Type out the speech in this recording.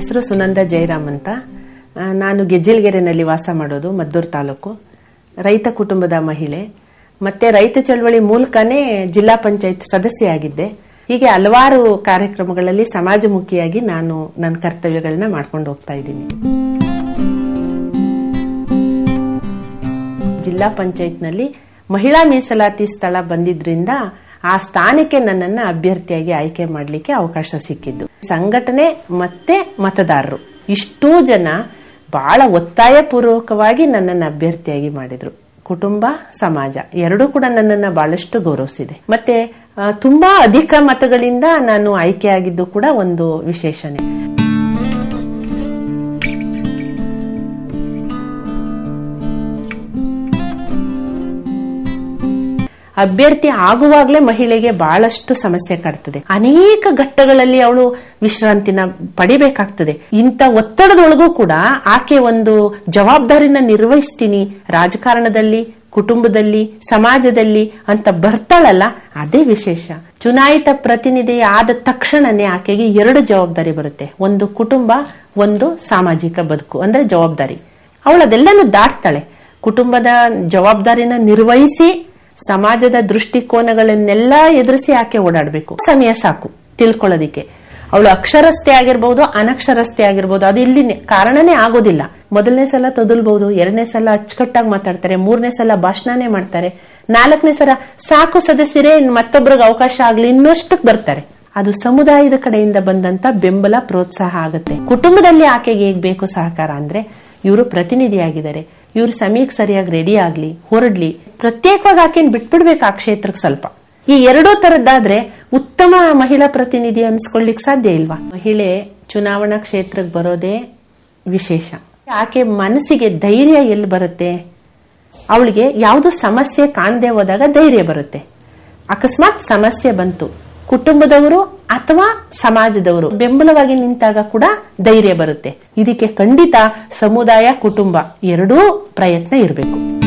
ಹೆಸರು ಸುನಂದ ಜಯರಾಮ್ ಅಂತ ಆ, ನಾನು ಗೆಜ್ಜಿಲ್ಗೆರೆನಲ್ಲಿ ವಾಸ ಮಾಡೋದು ಮದ್ದೂರು ತಾಲೂಕು ರೈತ ಕುಟುಂಬದ ಮಹಿಳೆ ಮತ್ತೆ ರೈತ ಚಳವಳಿ ಮೂಲಕನೇ ಜಿಲ್ಲಾ ಪಂಚಾಯತ್ ಸದಸ್ಯೆ ಆಗಿದ್ದೆ ಹೀಗೆ ಹಲವಾರು ಕಾರ್ಯಕ್ರಮಗಳಲ್ಲಿ ಸಮಾಜಮುಖಿಯಾಗಿ ನಾನು ನನ್ನ ಕರ್ತವ್ಯಗಳನ್ನ ಮಾಡ್ಕೊಂಡು ಹೋಗ್ತಾ ಇದ್ದೀನಿ ಜಿಲ್ಲಾ ಪಂಚಾಯತ್ನಲ್ಲಿ ಮಹಿಳಾ ಮೀಸಲಾತಿ ಸ್ಥಳ ಬಂದಿದ್ರಿಂದ ಆ ಸ್ಥಾನಕ್ಕೆ ನನ್ನನ್ನ ಅಭ್ಯರ್ಥಿಯಾಗಿ ಆಯ್ಕೆ ಮಾಡಲಿಕ್ಕೆ ಅವಕಾಶ ಸಿಕ್ಕಿದ್ದು ಸಂಘಟನೆ ಮತ್ತೆ ಮತದಾರರು ಇಷ್ಟೂ ಜನ ಬಹಳ ಒತ್ತಾಯ ಪೂರ್ವಕವಾಗಿ ನನ್ನನ್ನು ಅಭ್ಯರ್ಥಿಯಾಗಿ ಮಾಡಿದ್ರು ಕುಟುಂಬ ಸಮಾಜ ಎರಡೂ ಕೂಡ ನನ್ನನ್ನ ಬಹಳಷ್ಟು ಗೌರವಿಸಿದೆ ಮತ್ತೆ ಆ, ತುಂಬಾ ಅಧಿಕ ಮತಗಳಿಂದ ನಾನು ಆಯ್ಕೆಯಾಗಿದ್ದು ಕೂಡ ಒಂದು ವಿಶೇಷಣೆ ಅಭ್ಯರ್ಥಿ ಆಗುವಾಗಲೇ ಮಹಿಳೆಗೆ ಬಹಳಷ್ಟು ಸಮಸ್ಯೆ ಕಾಡ್ತದೆ ಅನೇಕ ಘಟ್ಟಗಳಲ್ಲಿ ಅವಳು ವಿಶ್ರಾಂತಿನ ಪಡಿಬೇಕಾಗ್ತದೆ ಇಂಥ ಒತ್ತಡದೊಳಗೂ ಕೂಡ ಆಕೆ ಒಂದು ಜವಾಬ್ದಾರಿನ ನಿರ್ವಹಿಸ್ತೀನಿ ರಾಜಕಾರಣದಲ್ಲಿ ಕುಟುಂಬದಲ್ಲಿ ಸಮಾಜದಲ್ಲಿ ಅಂತ ಬರ್ತಾಳಲ್ಲ ಅದೇ ವಿಶೇಷ ಚುನಾಯಿತ ಪ್ರತಿನಿಧಿ ಆದ ತಕ್ಷಣನೇ ಆಕೆಗೆ ಎರಡು ಜವಾಬ್ದಾರಿ ಬರುತ್ತೆ ಒಂದು ಕುಟುಂಬ ಒಂದು ಸಾಮಾಜಿಕ ಬದುಕು ಅಂದ್ರೆ ಜವಾಬ್ದಾರಿ ಅವಳು ಅದೆಲ್ಲನೂ ದಾಟ್ತಾಳೆ ಕುಟುಂಬದ ಜವಾಬ್ದಾರಿನ ನಿರ್ವಹಿಸಿ ಸಮಾಜದ ದೃಷ್ಟಿಕೋನಗಳನ್ನೆಲ್ಲ ಎದುರಿಸಿ ಆಕೆ ಓಡಾಡಬೇಕು ಸಮಯ ಸಾಕು ತಿಳ್ಕೊಳ್ಳೋದಿಕ್ಕೆ ಅವಳು ಅಕ್ಷರಸ್ಥೆ ಆಗಿರ್ಬಹುದು ಅನಕ್ಷರಸ್ಥೆ ಆಗಿರ್ಬಹುದು ಅದು ಇಲ್ಲಿ ಕಾರಣನೇ ಆಗೋದಿಲ್ಲ ಮೊದಲನೇ ಸಲ ತೊದಲ್ಬಹುದು ಎರಡನೇ ಸಲ ಅಚ್ಚುಕಟ್ಟಾಗಿ ಮಾತಾಡ್ತಾರೆ ಮೂರನೇ ಸಲ ಭಾಷಣನೇ ಮಾಡ್ತಾರೆ ನಾಲ್ಕನೇ ಸಲ ಸಾಕು ಸದಸ್ಯರೇ ಇನ್ ಮತ್ತೊಬ್ಬರಿಗೆ ಅವಕಾಶ ಆಗ್ಲಿ ಇನ್ನಷ್ಟಕ್ಕೆ ಬರ್ತಾರೆ ಅದು ಸಮುದಾಯದ ಕಡೆಯಿಂದ ಬಂದಂತ ಬೆಂಬಲ ಪ್ರೋತ್ಸಾಹ ಆಗುತ್ತೆ ಕುಟುಂಬದಲ್ಲಿ ಆಕೆಗೆ ಹೇಗ್ ಬೇಕು ಸಹಕಾರ ಅಂದ್ರೆ ಇವರು ಪ್ರತಿನಿಧಿಯಾಗಿದ್ದಾರೆ ಇವ್ರು ಸಮಯಕ್ಕೆ ಸರಿಯಾಗಿ ರೆಡಿ ಆಗ್ಲಿ ಹೊರಡ್ಲಿ ಪ್ರತ್ಯೇಕವಾಗಿ ಆಕೆನ್ ಬಿಟ್ಬಿಡ್ಬೇಕು ಆ ಕ್ಷೇತ್ರಕ್ಕೆ ಸ್ವಲ್ಪ ಈ ಎರಡೂ ತರದ್ದಾದ್ರೆ ಉತ್ತಮ ಮಹಿಳಾ ಪ್ರತಿನಿಧಿ ಅನ್ಸ್ಕೊಳ್ಳಿಕ್ ಸಾಧ್ಯ ಇಲ್ವಾ ಮಹಿಳೆ ಚುನಾವಣಾ ಕ್ಷೇತ್ರಕ್ಕೆ ಬರೋದೇ ವಿಶೇಷ ಆಕೆ ಮನಸ್ಸಿಗೆ ಧೈರ್ಯ ಎಲ್ಲಿ ಬರುತ್ತೆ ಅವಳಿಗೆ ಯಾವುದು ಸಮಸ್ಯೆ ಕಾಣದೆ ಹೋದಾಗ ಧೈರ್ಯ ಬರುತ್ತೆ ಅಕಸ್ಮಾತ್ ಸಮಸ್ಯೆ ಬಂತು ಕುಟುಂಬದವರು ಅಥವಾ ಸಮಾಜದವರು ಬೆಂಬಲವಾಗಿ ನಿಂತಾಗ ಕೂಡ ಧೈರ್ಯ ಬರುತ್ತೆ ಇದಕ್ಕೆ ಖಂಡಿತ ಸಮುದಾಯ ಕುಟುಂಬ ಎರಡೂ ಪ್ರಯತ್ನ ಇರಬೇಕು